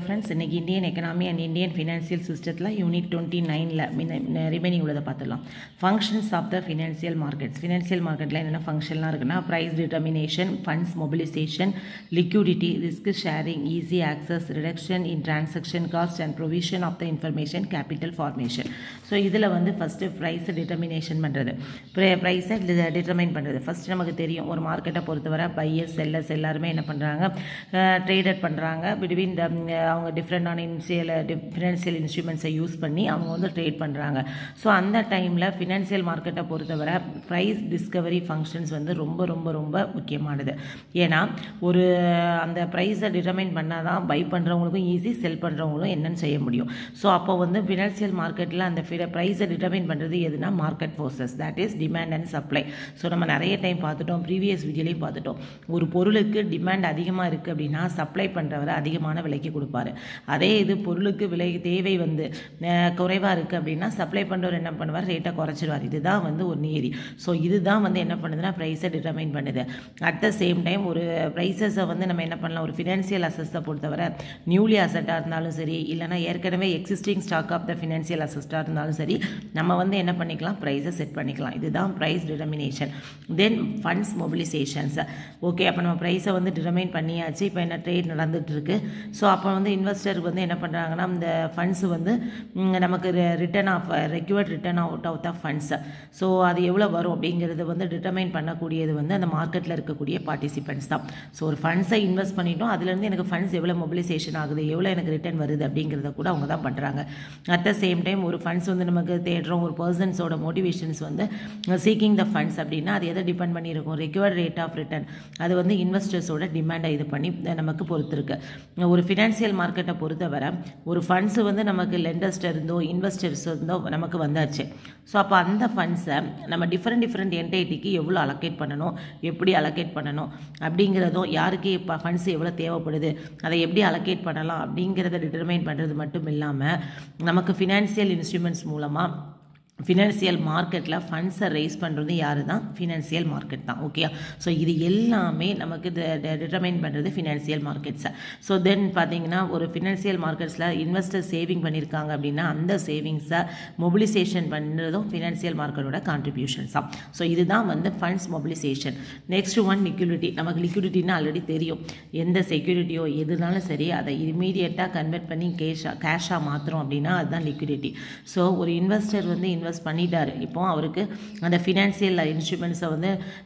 friends இன்றைக்கி Indian economy and Indian financial சிஸ்டத்தில் unit twenty நைனில் ரிமைனிங் உள்ளதை பார்த்துடலாம் functions of the financial markets financial மார்க்கெட்டில் என்னென்ன ஃபங்க்ஷன்லாம் இருக்குன்னா price determination funds mobilization liquidity risk sharing easy access reduction in transaction cost and provision of the information capital formation so இதில் வந்து ஃபஸ்ட்டு ப்ரைஸை டிட்டர்மினேஷன் பண்ணுறது ப்ரைஸை டிட்டர்மைன் பண்ணுறது ஃபஸ்ட்டு நமக்கு தெரியும் ஒரு மார்க்கெட்டை பொறுத்தவரை பையர்ஸ் செல்லர்ஸ் எல்லாருமே என்ன பண்ணுறாங்க ட்ரேடட் பண்ணுறாங்க பிட்வீன் த அவங்க டிஃப்ரெண்டான இன்சியல் ஃபினான்சியல் இன்ஸ்ட்ருமெண்ட்ஸை யூஸ் பண்ணி அவங்க வந்து ட்ரேட் பண்ணுறாங்க ஸோ அந்த டைமில் ஃபினான்சியல் மார்க்கெட்டை பொறுத்தவரை ப்ரைஸ் டிஸ்கவரி ஃபங்க்ஷன்ஸ் வந்து ரொம்ப ரொம்ப ரொம்ப முக்கியமானது ஏன்னா ஒரு அந்த ப்ரைஸை டிட்டர்மைன் பண்ணால் தான் பை பண்ணுறவங்களுக்கும் ஈஸி செல் பண்ணுறவங்களும் என்னென்னு செய்ய முடியும் ஸோ அப்போ வந்து ஃபினான்சியல் மார்க்கெட்டில் அந்த ப்ரைஸை டிட்டர்மைன் பண்ணுறது எதுனா market forces that is demand and supply so நம்ம நிறைய டைம் பார்த்துட்டோம் ப்ரீவியஸ் வீடியோலையும் பார்த்துட்டோம் ஒரு பொருளுக்கு டிமாண்ட் அதிகமாக இருக்குது அப்படின்னா சப்ளை பண்ணுறவர் அதிகமான விலைக்கு கொடுப்பாரு அதே இது பொருளுக்கு விலை தேவை வந்து குறைவாக இருக்குது அப்படின்னா சப்ளை பண்ணுறவர் என்ன பண்ணுவார் ரேட்டை குறைச்சிடுவார் இதுதான் வந்து ஒரு நீதி ஸோ இதுதான் வந்து என்ன பண்ணுதுன்னா ப்ரைஸை டிட்டர்மைன் பண்ணுது அட் த சேம் டைம் ஒரு ப்ரைஸஸை வந்து நம்ம என்ன பண்ணலாம் ஒரு ஃபினான்சியல் அசஸ்ட்டை பொறுத்தவரை நியூலி அசட்டாக இருந்தாலும் சரி இல்லைனா ஏற்கனவே existing stock of the financial அசஸ்ட்டாக இருந்தாலும் சரி நம்ம வந்து என்ன பண்ணிக்கலாம் ப்ரைஸை செட் பண்ணிக்கலாம் இதுதான் price determination then funds mobilizations okay அப்போ நம்ம ப்ரைஸை வந்து டிட்டர்மைன் பண்ணியாச்சு இப்போ என்ன ட்ரேட் நடந்துட்டு இருக்கு ஸோ அப்போ வந்து இன்வெஸ்டருக்கு வந்து என்ன பண்ணுறாங்கன்னா இந்த ஃபண்ட்ஸ் வந்து நமக்கு return of required return out of the funds so அது எவ்வளோ வரும் அப்படிங்கிறது வந்து டிட்டர்மைன் பண்ணக்கூடியது வந்து அந்த மார்க்கெட்டில் இருக்கக்கூடிய பார்ட்டிசிபெண்ட்ஸ் தான் ஸோ ஒரு ஃபண்ட்ஸை இன்வெஸ்ட் பண்ணிட்டோம் அதுலேருந்து எனக்கு ஃபண்ட்ஸ் எவ்வளோ மொபிலைசேஷன் ஆகுது எவ்வளோ எனக்கு ரிட்டர்ன் வருது அப்படிங்கிறத கூட அவங்க தான் பண்ணுறாங்க அட் த சேம் டைம் ஒரு ஃபண்ட்ஸ் வந்து நமக்கு தேடுறோம் ஒரு பர்சன்ஸோட மோட்டிவேஷன்ஸ் வந்து சீக்கிங் த ஃபண்ட்ஸ் அப்படின்னா அது எதை டிபெண்ட் பண்ணியிருக்கும் ரெக்யூர்ட் ரேட் ஆஃப் ரிட்டர்ன் அது வந்து இன்வெஸ்டர்ஸோட டிமாண்டை இது பண்ணி நமக்கு பொறுத்திருக்கு ஒரு ஃபினான்சியல் மார்க்கெட்டை பொறுத்தவரை ஒரு ஃபண்ட்ஸ் வந்து நமக்கு லெண்டர்ஸ்ட் இருந்தோ இன்வெஸ்டர்ஸ் இருந்தோ நமக்கு வந்தாச்சு ஸோ அப்போ அந்த ஃபண்ட்ஸை நம்ம டிஃப்ரெண்ட் டிஃப்ரெண்ட் என்டைட்டிக்கு எவ்வளோ அலோகேட் பண்ணணும் எப்படி அலோகேட் பண்ணணும் அப்படிங்கிறதும் யாருக்கு இப்போ ஃபண்ட்ஸ் எவ்வளோ தேவைப்படுது அதை எப்படி அலோகேட் பண்ணலாம் அப்படிங்கிறத டிட்டர்மைன் பண்ணுறது மட்டும் இல்லாமல் நமக்கு ஃபினான்சியல் இன்ஸ்ட்ருமெண்ட்ஸ் மூலமாக ஃபினான்சியல் மார்க்கெட்டில் ஃபண்ட்ஸை ரைஸ் பண்ணுறது யார் தான் ஃபினான்சியல் மார்க்கெட் தான் ஓகே ஸோ இது எல்லாமே நமக்கு டிட்டர்மைன் பண்ணுறது ஃபினான்சியல் மார்க்கெட்ஸை ஸோ தென் பார்த்தீங்கன்னா ஒரு ஃபினான்சியல் மார்க்கெட்ஸில் இன்வெஸ்டர் சேவிங் பண்ணியிருக்காங்க அப்படின்னா அந்த சேவிங்ஸை மொபிலைசேஷன் பண்ணுறதும் ஃபினான்சியல் மார்க்கெட்டோட கான்ட்ரிபியூஷன்ஸ் தான் ஸோ இதுதான் வந்து funds mobilization next one liquidity நமக்கு லிக்யூடிட்டின்னு ஆல்ரெடி தெரியும் எந்த செக்யூரிட்டியோ எதுனாலும் சரி அதை இமீடியட்டாக கன்வெர்ட் பண்ணி கேஷாக கேஷாக மாற்றுறோம் அப்படின்னா அதுதான் லிக்விடிட்டி ஸோ ஒரு இன்வெஸ்டர் வந்து இன்வெஸ்ட் பண்ணிட்டாரு இப்போ அவருக்கு அந்த ஃபினான்சியல் இன்ஸ்ட்ருமெண்ட்ஸை வந்து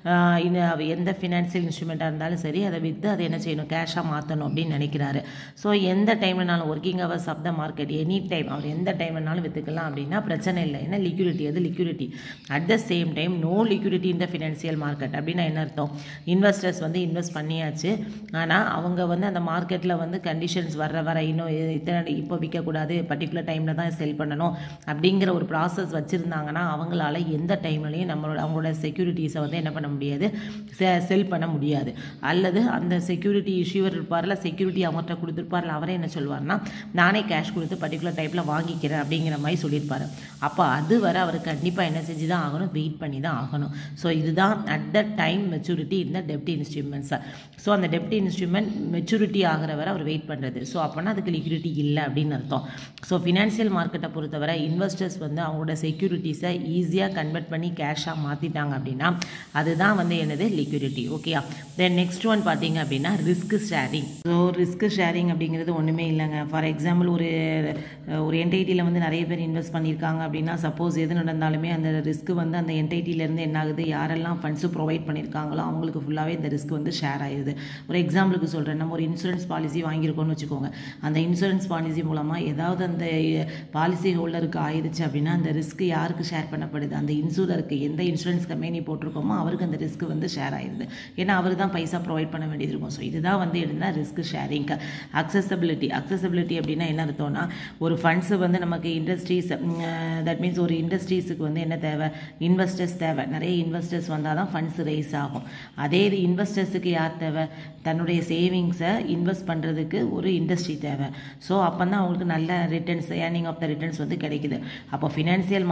எந்த ஃபினான்சியல் இன்ஸ்ட்ருமெண்ட்டாக இருந்தாலும் சரி அதை விற்று அதை என்ன செய்யணும் கேஷாக மாற்றணும் அப்படின்னு நினைக்கிறாரு ஸோ எந்த டைம்லனாலும் working hours of the market any time அவர் எந்த டைம்லனாலும் விற்றுக்கலாம் அப்படின்னா பிரச்சனை இல்லை ஏன்னா லிக்யூரிட்டி அது liquidity at the same time no liquidity இந்த ஃபினான்சியல் மார்க்கெட் அப்படின்னா என்ன அர்த்தம் இன்வெஸ்டர்ஸ் வந்து இன்வெஸ்ட் பண்ணியாச்சு ஆனால் அவங்க வந்து அந்த மார்க்கெட்டில் வந்து கண்டிஷன்ஸ் வர்ற வர இன்னும் இத்தனை இப்போ விற்கக்கூடாது பர்டிகுலர் டைமில் தான் செல் பண்ணணும் அப்படிங்கிற ஒரு ப்ராசஸ் வச்சுருந்தாங்கன்னா அவங்களால எந்த டைம்லையும் நம்மளோட அவங்களோட செக்யூரிட்டிஸை வந்து என்ன பண்ண முடியாது செல் பண்ண முடியாது அல்லது அந்த செக்யூரிட்டி இஷ்யூவர் இருப்பார்ல செக்யூரிட்டி அவங்கள்ட்ட கொடுத்துருப்பார்ல அவரே என்ன சொல்லுவார்னா நானே கேஷ் கொடுத்து பர்டிகுலர் டைப்பில் வாங்கிக்கிறேன் அப்படிங்கிற மாதிரி சொல்லியிருப்பார் அப்போ அது வர அவர் கண்டிப்பாக என்ன செஞ்சு தான் ஆகணும் வெயிட் பண்ணி தான் ஆகணும் ஸோ இதுதான் அட் த டைம் மெச்சூரிட்டி இந்த டெப்டி இன்ஸ்ட்ருமெண்ட்ஸை ஸோ அந்த டெப்டி இன்ஸ்ட்ருமெண்ட் மெச்சூரிட்டி ஆகிற வரை அவர் வெயிட் பண்ணுறது ஸோ அப்போனா அதுக்கு லிக்விடிட்டி இல்லை அப்படின்னு அர்த்தம் ஸோ ஃபினான்சியல் மார்க்கெட்டை பொறுத்தவரை இன்வெஸ்டர்ஸ் வந்து அவங்களோட செக்யூரிட்டிஸை ஈஸியாக கன்வெர்ட் பண்ணி கேஷாக மாற்றிட்டாங்க அப்படின்னா அதுதான் வந்து என்னது லிக்விடிட்டி ஓகேயா தென் நெக்ஸ்ட் ஒன் பார்த்தீங்க அப்படின்னா risk sharing so risk sharing அப்படிங்கிறது ஒன்றுமே இல்லைங்க ஃபார் எக்ஸாம்பிள் ஒரு ஒரு என்டைட்டியில் வந்து நிறைய பேர் இன்வெஸ்ட் பண்ணியிருக்காங்க அப்படின்னா சப்போஸ் எது நடந்தாலுமே அந்த ரிஸ்க் வந்து அந்த என்டைட்டிலேருந்து என்ன ஆகுது யாரெல்லாம் ஃபண்ட்ஸு ப்ரொவைட் பண்ணியிருக்காங்களோ அவங்களுக்கு ஃபுல்லாகவே இந்த ரிஸ்க் வந்து ஷேர் ஆயிடுது ஒரு எக்ஸாம்பிளுக்கு சொல்கிறேன் நம்ம ஒரு இன்சூரன்ஸ் பாலிசி வாங்கியிருக்கோம்னு வச்சுக்கோங்க அந்த இன்சூரன்ஸ் பாலிசி மூலமாக ஏதாவது அந்த பாலிசி ஹோல்டருக்கு ஆயிடுச்சு அப்படின்னா அந்த ரிஸ்க் யாருக்கு ஷேர் பண்ணப்படுது அந்த இன்சூரருக்கு எந்த இன்சூரன்ஸ் கம்பெனி போட்டிருக்கோமோ அவருக்கு அந்த ரிஸ்க் வந்து ஷேர் ஆயிடுது ஏன்னா அவர் தான் பைசா ப்ரொவைட் பண்ண வேண்டியது இருக்கும் ஸோ இதுதான் வந்து என்னன்னா ரிஸ்க் ஷேரிங் அக்சசபிலிட்டி அக்சசபிலிட்டி அப்படின்னா என்ன அர்த்தம்னா ஒரு ஃபண்ட்ஸு வந்து நமக்கு இண்டஸ்ட்ரீஸ் தட் மீன்ஸ் ஒரு இண்டஸ்ட்ரீஸுக்கு வந்து என்ன தேவை இன்வெஸ்டர்ஸ் தேவை நிறைய இன்வெஸ்டர்ஸ் வந்தால் தான் ஃபண்ட்ஸ் ரைஸ் ஆகும் அதே இது இன்வெஸ்டர்ஸுக்கு யார் தேவை தன்னுடைய சேவிங்ஸை இன்வெஸ்ட் பண்ணுறதுக்கு ஒரு இண்டஸ்ட்ரி தேவை ஸோ அப்போ தான் அவங்களுக்கு நல்ல returns earning of the returns வந்து கிடைக்குது அப்போ ஃபினான்சியல்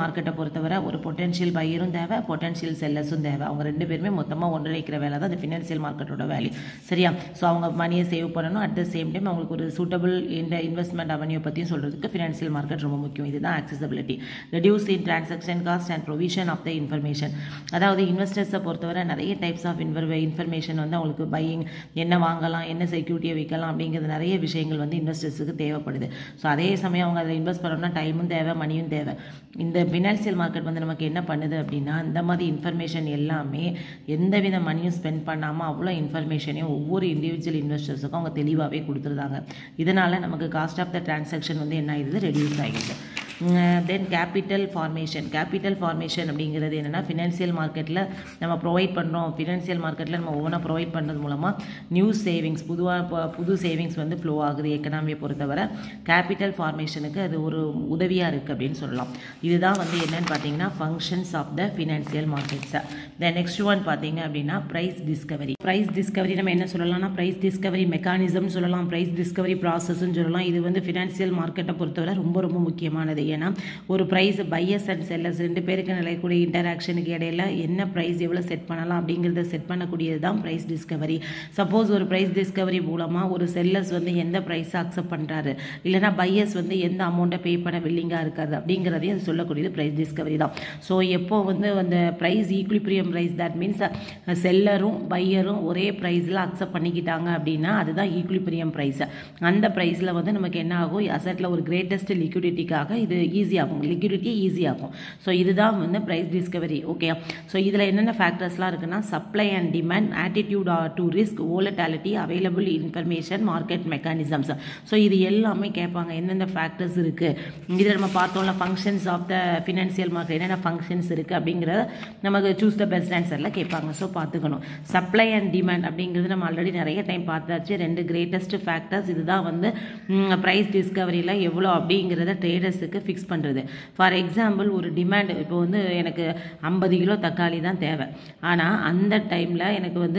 மார்க்கெட்டை பொறுத்தவரை ஒரு பொட்டென்ஷியல் பையரும் தேவை பொட்டென்ஷியல் செல்லர்ஸும் தேவை அவங்க ரெண்டு பேருமே மொத்தமாக ஒன்றிணைக்கிற வேலை தான் அந்த ஃபினான்ஷியல் மார்க்கெட்டோட வேல்யூ சரியா ஸோ அவங்க மணியை சேவ் பண்ணணும் அட் த சேம் டைம் அவங்களுக்கு ஒரு சூட்டபிள் இந்த இன்வெஸ்ட்மெண்ட் அவென்யூ பற்றியும் சொல்கிறதுக்கு ஃபினான்ஷியல் மார்க்கெட் ரொம்ப முக்கியம் இதுதான் accessibility reduce in transaction cost and provision of the information அதாவது இன்வெஸ்டர்ஸை பொறுத்தவரை நிறைய டைப்ஸ் ஆஃப் இன்வர் இன்ஃபர்மேஷன் வந்து அவங்களுக்கு பையிங் என்ன வாங்கலாம் என்ன செக்யூரிட்டியை விற்கலாம் அப்படிங்கிறது நிறைய விஷயங்கள் வந்து இன்வெஸ்டர்ஸுக்கு தேவைப்படுது ஸோ அதே சமயம் அவங்க அதில் இன்வெஸ்ட் பண்ணணும்னா டைமும் தேவை மணியும் தேவை இந்த ஃபினான்ஷியல் மார்க்கெட் வந்து நமக்கு என்ன பண்ணுது அப்படின்னா இந்த மாதிரி இன்ஃபர்மேஷன் எல்லாமே எந்தவித மணியும் ஸ்பெண்ட் பண்ணாமல் அவ்வளோ இன்ஃபர்மேஷனையும் ஒவ்வொரு இண்டிவிஜுவல் இன்வெஸ்டர்ஸுக்கும் அவங்க தெளிவாகவே கொடுத்துருந்தாங்க இதனால் நமக்கு காஸ்ட் ஆஃப் த டிரான்சாக்ஷன் வந்து என்ன ஆயிடுது ரெடியூஸ் ஆகிடுது then capital formation capital formation அப்படிங்கிறது என்னென்னா ஃபினான்ஷியல் மார்க்கெட்டில் நம்ம ப்ரொவைட் பண்ணுறோம் ஃபினான்ஷியல் மார்க்கெட்டில் நம்ம ஒவ்வொன்றா ப்ரொவைட் பண்ணுறது மூலமாக நியூ சேவிங்ஸ் புதுவாக புது சேவிங்ஸ் வந்து ஃப்ளோ ஆகுது எக்கனாமியை பொறுத்தவரை கேபிட்டல் ஃபார்மேஷனுக்கு அது ஒரு உதவியாக இருக்குது அப்படின்னு சொல்லலாம் இதுதான் வந்து என்னன்னு பார்த்தீங்கன்னா ஃபங்க்ஷன்ஸ் ஆஃப் த ஃபினான்ஷியல் மார்க்கெட்ஸை தென் நெக்ஸ்ட் ஒன் பார்த்தீங்க அப்படின்னா ப்ரைஸ் டிஸ்கவரி ப்ரைஸ் டிஸ்கவரி நம்ம என்ன சொல்லலாம்னா ப்ரைஸ் டிஸ்கவரி மெக்கானிசம் சொல்லலாம் ப்ரைஸ் டிஸ்கவரி ப்ராசஸ்ன்னு சொல்லலாம் இது வந்து ஃபினான்ஷியல் மார்க்கெட்டை பொறுத்தவரை ரொம்ப ரொம்ப முக்கியமானது ஏன்னா ஒரு ப்ரைஸ் பையர்ஸ் அண்ட் செல்லர்ஸ் ரெண்டு பேருக்கு நிலைக்கூடிய இன்டராக்ஷனுக்கு இடையில என்ன ப்ரைஸ் எவ்வளோ செட் பண்ணலாம் அப்படிங்கிறத செட் பண்ணக்கூடியது தான் ப்ரைஸ் டிஸ்கவரி சப்போஸ் ஒரு ப்ரைஸ் டிஸ்கவரி மூலமாக ஒரு செல்லர்ஸ் வந்து எந்த ப்ரைஸை அக்செப்ட் பண்ணுறாரு இல்லைனா பையர்ஸ் வந்து எந்த அமௌண்ட்டை பே பண்ண வில்லிங்காக இருக்காது அப்படிங்கிறதையும் அது சொல்லக்கூடியது ப்ரைஸ் டிஸ்கவரி தான் ஸோ எப்போ வந்து அந்த price equilibrium price that means செல்லரும் பையரும் ஒரே ப்ரைஸில் அக்செப்ட் பண்ணிக்கிட்டாங்க அப்படின்னா அதுதான் ஈக்குலிபிரியம் ப்ரைஸ் அந்த ப்ரைஸில் வந்து நமக்கு என்ன ஆகும் அசட்டில் ஒரு கிரேட்டஸ்ட் லிக்விடிட்டிக்காக இது ஈஸியாகும் லிக்விடிட்டி ஈஸியாகும் ஸோ இதுதான் வந்து ப்ரைஸ் டிஸ்கவரி ஓகே ஸோ இதில் என்னென்ன ஃபேக்டர்ஸ்லாம் இருக்குன்னா supply and demand attitude to risk volatility available information market mechanisms so இது எல்லாமே கேட்பாங்க எந்தெந்த ஃபேக்டர்ஸ் இருக்குது இதில் நம்ம பார்த்தோம்ல functions of the financial market என்னென்ன ஃபங்க்ஷன்ஸ் இருக்குது அப்படிங்கிறத நமக்கு சூஸ் த பெஸ்ட் ஆன்சரில் கேட்பாங்க ஸோ பார்த்துக்கணும் சப்ளை அண்ட் டிமாண்ட் அப்படிங்கிறது நம்ம ஆல்ரெடி நிறைய டைம் பார்த்தாச்சு ரெண்டு கிரேட்டஸ்ட் ஃபேக்டர்ஸ் இதுதான் வந்து ப்ரைஸ் டிஸ்கவரியில் எவ்வளோ அப்படிங்கிறத ட்ரேடர்ஸுக்கு ஃபிக்ஸ் பண்ணுறது ஃபார் எக்ஸாம்பிள் ஒரு டிமாண்ட் இப்போ வந்து எனக்கு ஐம்பது கிலோ தக்காளி தான் தேவை ஆனால் அந்த டைமில் எனக்கு வந்து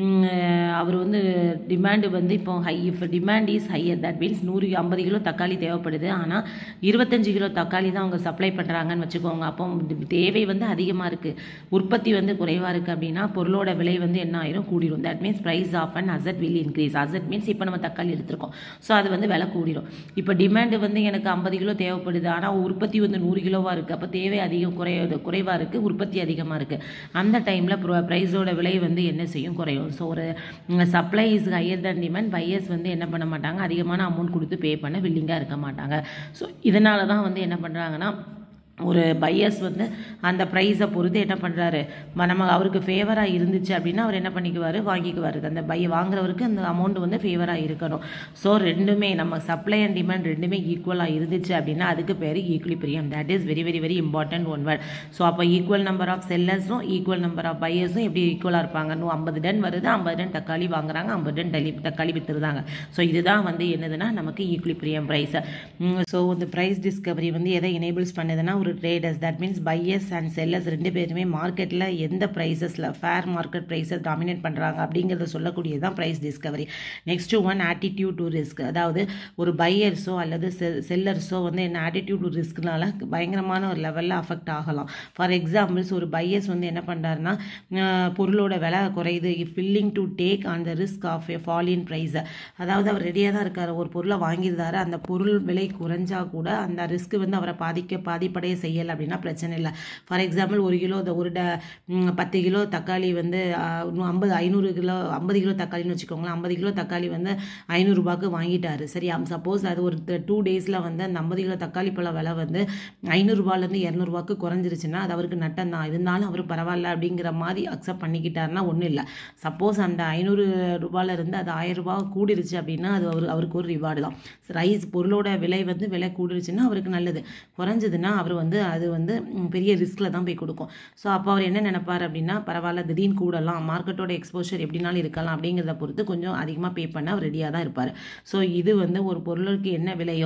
அவர் வந்து டிமாண்டு வந்து இப்போ ஹை இப்போ demand is higher that means நூறு ஐம்பது கிலோ தக்காளி தேவைப்படுது ஆனால் இருபத்தஞ்சு கிலோ தக்காளி தான் அவங்க சப்ளை பண்ணுறாங்கன்னு வச்சுக்கோங்க அப்போ தேவை வந்து அதிகமாக இருக்குது உற்பத்தி வந்து குறைவாக இருக்குது அப்படின்னா பொருளோட விலை வந்து என்ன ஆயிரும் கூடிரும் that means price of and asset will increase asset means இப்போ நம்ம தக்காளி எடுத்திருக்கோம் ஸோ அது வந்து விலை கூடிரும் இப்போ டிமாண்டு வந்து எனக்கு ஐம்பது கிலோ தேவைப்படுது ஆனால் உற்பத்தி வந்து நூறு கிலோவாக இருக்குது அப்போ தேவை அதிகம் குறை குறைவாக இருக்குது உற்பத்தி அதிகமாக இருக்குது அந்த டைமில் ப்ரைஸோட விலை வந்து என்ன செய்யும் குறையும் ஸோ ஒரு supply is higher than demand buyers வந்து என்ன பண்ண மாட்டாங்க அதிகமான அமௌண்ட் கொடுத்து பே பண்ண வில்லிங்காக இருக்க மாட்டாங்க ஸோ இதனால தான் வந்து என்ன பண்ணுறாங்கன்னா ஒரு பையர்ஸ் வந்து அந்த ப்ரைஸை பொறுத்து என்ன பண்ணுறாரு நம்ம அவருக்கு ஃபேவராக இருந்துச்சு அப்படின்னா அவர் என்ன பண்ணிக்குவார் வாங்கிக்குவார் அந்த பை வாங்குறவருக்கு அந்த அமௌண்ட் வந்து ஃபேவராக இருக்கணும் ஸோ ரெண்டுமே நம்ம சப்ளை அண்ட் டிமாண்ட் ரெண்டுமே ஈக்குவலாக இருந்துச்சு அப்படின்னா அதுக்கு பேர் equilibrium that is very very very important one word so அப்போ ஈக்குவல் நம்பர் ஆஃப் செல்லர்ஸும் ஈக்குவல் நம்பர் ஆஃப் பையர்ஸும் எப்படி ஈக்குவலாக இருப்பாங்க இன்னும் ஐம்பது டன் வருது ஐம்பது டன் தக்காளி வாங்குறாங்க ஐம்பது டன் தள்ளி தக்காளி விற்றுருந்தாங்க ஸோ இதுதான் வந்து என்னதுன்னா நமக்கு ஈக்குலிபிரியம் ப்ரைஸ் ஸோ இந்த ப்ரைஸ் டிஸ்கவரி வந்து எதை எனேபிள்ஸ் பண்ணுதுன்னா ஒரு traders that means buyers and sellers ரெண்டு பேருமே மார்க்கெட்டில் எந்த ப்ரைஸஸில் ஃபேர் மார்க்கெட் ப்ரைஸஸ் டாமினேட் பண்ணுறாங்க அப்படிங்கிறத சொல்லக்கூடியது தான் price discovery next one attitude to risk அதாவது ஒரு பையர்ஸோ அல்லது செல்லர்ஸோ வந்து என்ன ஆட்டிடியூட் டு ரிஸ்க்னால பயங்கரமான ஒரு லெவலில் அஃபெக்ட் ஆகலாம் ஃபார் எக்ஸாம்பிள்ஸ் ஒரு பையர்ஸ் வந்து என்ன பண்ணுறாருன்னா பொருளோட விலை குறையுது if willing to take on the risk of a fall in price அதாவது அவர் ரெடியாக தான் இருக்கார் ஒரு பொருளை வாங்கியிருந்தாரு அந்த பொருள் விலை குறைஞ்சா கூட அந்த ரிஸ்க் வந்து அவரை பாதிக்க பாதிப்படைய செய்யலை அப்படின்னா பிரச்சனை இல்லை ஃபார் எக்ஸாம்பிள் ஒரு கிலோ ஒரு ட பத்து கிலோ தக்காளி வந்து இன்னும் ஐம்பது ஐநூறு கிலோ ஐம்பது கிலோ தக்காளின்னு வச்சுக்கோங்களேன் ஐம்பது கிலோ தக்காளி வந்து ஐநூறுரூபாக்கு வாங்கிட்டாரு சரி சப்போஸ் அது ஒரு டூ டேஸில் வந்து அந்த ஐம்பது கிலோ தக்காளி பழ விலை வந்து ஐநூறுரூபாலேருந்து இரநூறுபாக்கு குறைஞ்சிருச்சுன்னா அது அவருக்கு நட்டம் தான் இருந்தாலும் அவர் பரவாயில்ல அப்படிங்கிற மாதிரி அக்செப்ட் பண்ணிக்கிட்டாருன்னா ஒன்றும் இல்லை சப்போஸ் அந்த ஐநூறு ரூபாயிலிருந்து அது ஆயிரம் ரூபா கூடிருச்சு அப்படின்னா அது அவர் அவருக்கு ஒரு ரிவார்டு தான் ரைஸ் பொருளோட விலை வந்து விலை கூடிருச்சுன்னா அவருக்கு நல்லது குறைஞ்சதுன்னா அவர் வந்து அது வந்து பெரிய ரிஸ்கில் தான் போய் கொடுக்கும் ஸோ அப்போ அவர் என்ன நினைப்பார் அப்படின்னா பரவாயில்ல திடீர்னு கூடலாம் மார்க்கெட்டோட எக்ஸ்போஷர் எப்படினாலும் இருக்கலாம் அப்படிங்கிறத பொறுத்து கொஞ்சம் அதிகமாக பே பண்ண அவர் ரெடியாக தான் இருப்பார் ஸோ இது வந்து ஒரு பொருளுக்கு என்ன விலையோ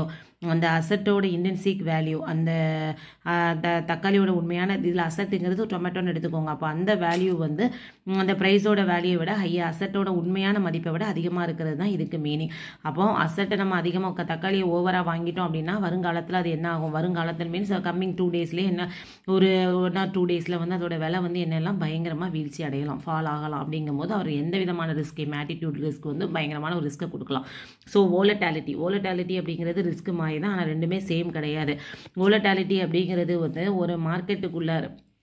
அந்த அசட்டோட இன்டென்சிக் வேல்யூ அந்த ஆஹ், த தக்காளியோட உண்மையான இதில் அசட்டுங்கிறது டொமேட்டோன்னு எடுத்துக்கோங்க அப்போ அந்த வேல்யூ வந்து ம், அந்த ப்ரைஸோட வேல்யூவை விட ஹையா அசட்டோட உண்மையான மதிப்பை விட அதிகமாக இருக்கிறது தான் இதுக்கு மீனிங் அப்போ அசட்டை நம்ம அதிகமாக தக்காளியை ஓவராக வாங்கிட்டோம் அப்படின்னா வருங்காலத்தில் அது என்ன ஆகும் வருங்காலத்தில் மீன்ஸ் கம்மிங் டூ டேஸ்லேயே என்ன ஒரு ஒன் ஆர் டூ டேஸில் வந்து அதோட விலை வந்து என்னெல்லாம் பயங்கரமாக வீழ்ச்சி அடையலாம் ஃபால் ஆகலாம் அப்படிங்கும்போது அவர் எந்த விதமான ரிஸ்க் ஆட்டிடியூட் ரிஸ்க் வந்து பயங்கரமான ஒரு ரிஸ்க்கை கொடுக்கலாம் ஸோ ஓலட்டாலிட்டி ஓலட்டாலிட்டி அப்படிங்கிறது ரிஸ்க் மாதிரி தான் ஆனால் ரெண்டுமே சேம் கிடையாது ஓலட்டாலிட்டி அப்படிங்கிறது வந்து ஒரு மார்க்கெட்டுக்குள்ள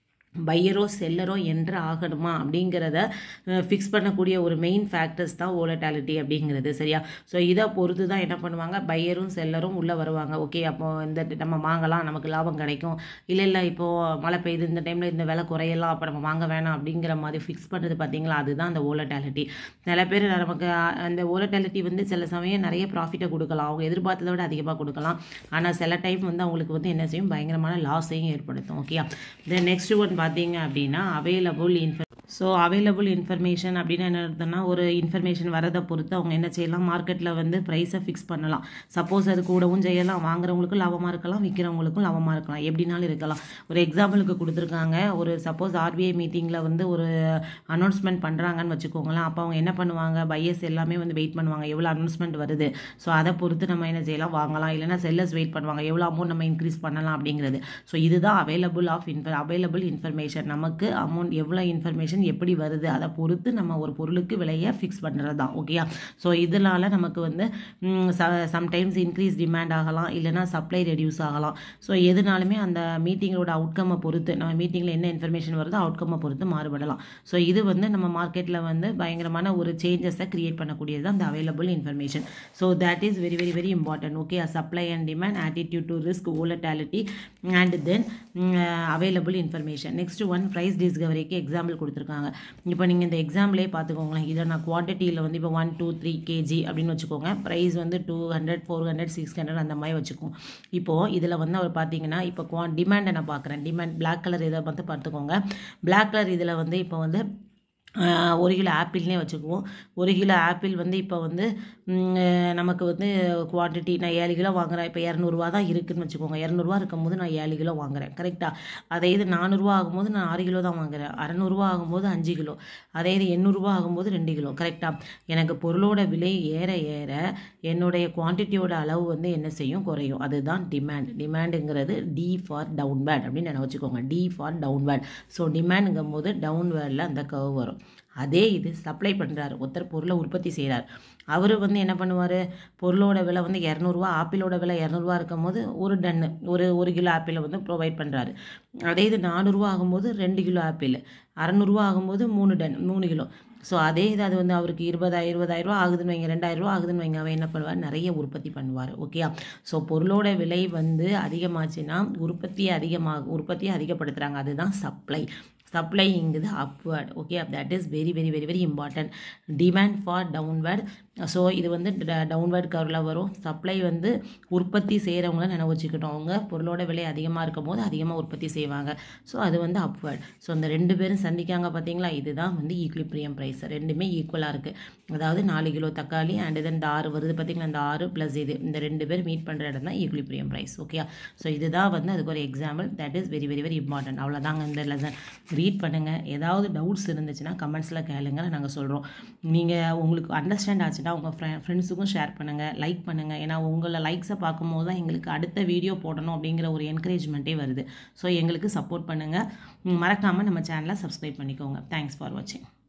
பையரோ செல்லரோ என்று ஆகணுமா அப்படிங்கிறத ஃபிக்ஸ் பண்ணக்கூடிய ஒரு மெயின் ஃபேக்டர்ஸ் தான் ஓலட்டாலிட்டி அப்படிங்கிறது சரியா ஸோ இதை பொறுத்து தான் என்ன பண்ணுவாங்க பையரும் செல்லரும் உள்ளே வருவாங்க ஓகே அப்போ இந்த நம்ம வாங்கலாம் நமக்கு லாபம் கிடைக்கும் இல்லை இல்லை இப்போது மழை பெய்யுது இந்த டைமில் இந்த விலை குறையலாம் அப்போ நம்ம வாங்க வேணாம் அப்படிங்கிற மாதிரி ஃபிக்ஸ் பண்ணுறது பார்த்தீங்களா அதுதான் அந்த ஓலட்டாலிட்டி நிறைய பேர் நமக்கு அஹ், அந்த ஓலட்டாலிட்டி வந்து சில சமயம் நிறைய ப்ராஃபிட்டை கொடுக்கலாம் அவங்க எதிர்பார்த்ததை விட அதிகமாக கொடுக்கலாம் ஆனால் சில டைம் வந்து அவங்களுக்கு வந்து என்ன செய்யும் பயங்கரமான லாஸையும் ஏற்படுத்தும் ஓகே தென் நெக்ஸ்ட் ஒன் பார்த்தீங்க அப்படின்னா அவைலபிள் இன்ஃபர் ஸோ அவைலபிள் இன்ஃபர்மேஷன் அப்படின்னா என்ன அர்த்தம்னா ஒரு இன்ஃபர்மேஷன் வரதை பொறுத்து அவங்க என்ன செய்யலாம் மார்க்கெட்டில் வந்து ப்ரைஸை ஃபிக்ஸ் பண்ணலாம் சப்போஸ் அது கூடவும் செய்யலாம் வாங்குறவங்களுக்கும் லாபமாக இருக்கலாம் விற்கிறவங்களுக்கும் லாபமாக இருக்கலாம் எப்படினாலும் இருக்கலாம் ஒரு எக்ஸாம்பிளுக்கு கொடுத்துருக்காங்க ஒரு சப்போஸ் ஆர்பிஐ மீட்டிங்கில் வந்து ஒரு அனௌன்ஸ்மெண்ட் பண்ணுறாங்கன்னு வச்சுக்கோங்களேன் அப்போ அவங்க என்ன பண்ணுவாங்க பையர்ஸ் எல்லாமே வந்து வெயிட் பண்ணுவாங்க எவ்வளோ அனௌன்ஸ்மெண்ட் வருது ஸோ அதை பொறுத்து நம்ம என்ன செய்யலாம் வாங்கலாம் இல்லைன்னா செல்லர்ஸ் வெயிட் பண்ணுவாங்க எவ்வளோ அமௌண்ட் நம்ம இன்க்ரீஸ் பண்ணலாம் அப்படிங்கிறது ஸோ இதுதான் அவைலபிள் ஆஃப் இன்ஃபர் அவைலபிள் இன்ஃபர்மேஷன் நமக்கு அமௌண்ட் எவ்வளோ இன்ஃபர்மேஷன் எப்படி வருது அதை பொறுத்து நம்ம ஒரு பொருளுக்கு விலையை ஃபிக்ஸ் பண்ணுறது தான் ஓகேயா ஸோ இதனால் நமக்கு வந்து சம்டைம்ஸ் இன்க்ரீஸ் டிமாண்ட் ஆகலாம் இல்லைனா சப்ளை ரெடியூஸ் ஆகலாம் ஸோ எதுனாலுமே அந்த மீட்டிங்களோட அவுட்கம்மை பொறுத்து நம்ம மீட்டிங்கில் என்ன இன்ஃபர்மேஷன் வருதோ அவுட்கம்மை பொறுத்து மாறுபடலாம் ஸோ இது வந்து நம்ம மார்க்கெட்டில் வந்து பயங்கரமான ஒரு சேஞ்சஸை கிரியேட் பண்ணக்கூடியது தான் அந்த available information so that is very very very important okay supply and demand attitude to risk volatility and then available information next one price டிஸ்கவரிக்கு எக்ஸாம்பிள் கொடுத்துருக்காங்க இப்போ நீங்கள் இந்த எக்ஸாம்பிளே பார்த்துக்கோங்களேன் இதை நான் குவான்டிட்டியில் வந்து இப்போ ஒன் டூ த்ரீ கேஜி அப்படின்னு வச்சுக்கோங்க ப்ரைஸ் வந்து two hundred four hundred six hundred அந்த மாதிரி வச்சுக்குவோம் இப்போது இதில் வந்து அவர் பார்த்தீங்கன்னா இப்போ குவா டிமாண்டை நான் பார்க்குறேன் டிமாண்ட் பிளாக் கலர் இதை வந்து பார்த்துக்கோங்க பிளாக் கலர் இதில் வந்து இப்போ வந்து ஆஹ், ஒரு கிலோ ஆப்பிள்னே வச்சுக்குவோம் ஒரு கிலோ ஆப்பிள் வந்து இப்போ வந்து ம், நமக்கு வந்து குவான்டிட்டி நான் ஏழு கிலோ வாங்குறேன் இப்போ இரநூறுவா தான் இருக்குதுன்னு வச்சுக்கோங்க இரநூறுவா இருக்கும்போது நான் ஏழு கிலோ வாங்குறேன் கரெக்டாக அதே இது நானூறுரூவா ஆகும்போது நான் ஆறு கிலோ தான் வாங்குறேன் அறநூறுவா ஆகும்போது அஞ்சு கிலோ அதே இது எண்ணூறுரூவா ஆகும்போது ரெண்டு கிலோ கரெக்டாக எனக்கு பொருளோட விலை ஏற ஏற என்னுடைய குவான்டிட்டியோட அளவு வந்து என்ன செய்யும் குறையும் அதுதான் டிமாண்ட் டிமாண்டுங்கிறது டி ஃபார் டவுன்வேர்ட் அப்படின்னு நினை வச்சுக்கோங்க டி ஃபார் டவுன்வேர்ட் ஸோ டிமாண்டுங்கும் போது டவுன்வேர்டில் அந்த கர்வ் வரும் அதே இது சப்ளை பண்ணுறாரு ஒருத்தர் பொருளை உற்பத்தி செய்கிறார் அவர் வந்து என்ன பண்ணுவார் பொருளோட விலை வந்து இரநூறுவா ஆப்பிளோட விலை இரநூறுவா இருக்கும் போது ஒரு டன்னு ஒரு ஒரு கிலோ ஆப்பிளை வந்து ப்ரொவைட் பண்ணுறாரு அதே இது நானூறுரூவா ஆகும்போது ரெண்டு கிலோ ஆப்பிள் அறநூறுவா ஆகும்போது மூணு டன் மூணு கிலோ ஸோ அதே இது அது வந்து அவருக்கு இருபதாயிரம் இருபதாயிரரூவா ஆகுதுன்னு வைங்க ரெண்டாயிரரூவா ஆகுதுன்னு வைங்க அவன் என்ன பண்ணுவார் நிறைய உற்பத்தி பண்ணுவார் ஓகேயா ஸோ பொருளோட விலை வந்து அதிகமாச்சுன்னா உற்பத்தியை அதிகமாக உற்பத்தியை அதிகப்படுத்துகிறாங்க அதுதான் சப்ளை சப்ளைங்கிறது upward okay that is very very very very important demand for downward so இது வந்து டவுன்வர்ட் கவரில் வரும் சப்ளை வந்து உற்பத்தி செய்கிறவங்கள நினைவு வச்சுக்கிட்டோம் அவங்க பொருளோட விலை அதிகமாக இருக்கும் போது அதிகமாக உற்பத்தி செய்வாங்க ஸோ அது வந்து அப்வர்ட் ஸோ அந்த ரெண்டு பேரும் சந்திக்காங்க பார்த்தீங்களா இதுதான் வந்து ஈக்குலிப்ரியம் ப்ரைஸ் ரெண்டுமே ஈக்குவலாக இருக்குது அதாவது நாலு கிலோ தக்காளி அண்ட் தென் இந்த ஆறு வருது பார்த்தீங்களா இந்த ஆறு ப்ளஸ் இது இந்த ரெண்டு பேர் மீட் பண்ணுற இடம் தான் ஈக்குலிப்ரியம் ப்ரைஸ் ஓகே ஸோ இதுதான் வந்து அதுக்கு ஒரு example that is very very very important அவ்வளோதாங்க இந்த லெசன் ரீட் பண்ணுங்கள் ஏதாவது டவுட்ஸ் இருந்துச்சுன்னா கமெண்ட்ஸில் கேளுங்க நாங்கள் சொல்கிறோம் நீங்கள் உங்களுக்கு அண்டர்ஸ்டாண்ட் ஆச்சுன்னா உங்கள் ஃப்ரெ ஃப்ரெண்ட்ஸுக்கும் ஷேர் பண்ணுங்கள் லைக் பண்ணுங்கள் ஏன்னா உங்களை லைக்ஸை பார்க்கும்போது தான் எங்களுக்கு அடுத்த வீடியோ போடணும் அப்படிங்கிற ஒரு என்கரேஜ்மெண்ட்டே வருது ஸோ எங்களுக்கு சப்போர்ட் பண்ணுங்கள் மறக்காமல் நம்ம சேனலை சப்ஸ்கிரைப் பண்ணிக்கோங்க தேங்க்ஸ் ஃபார் வாட்சிங்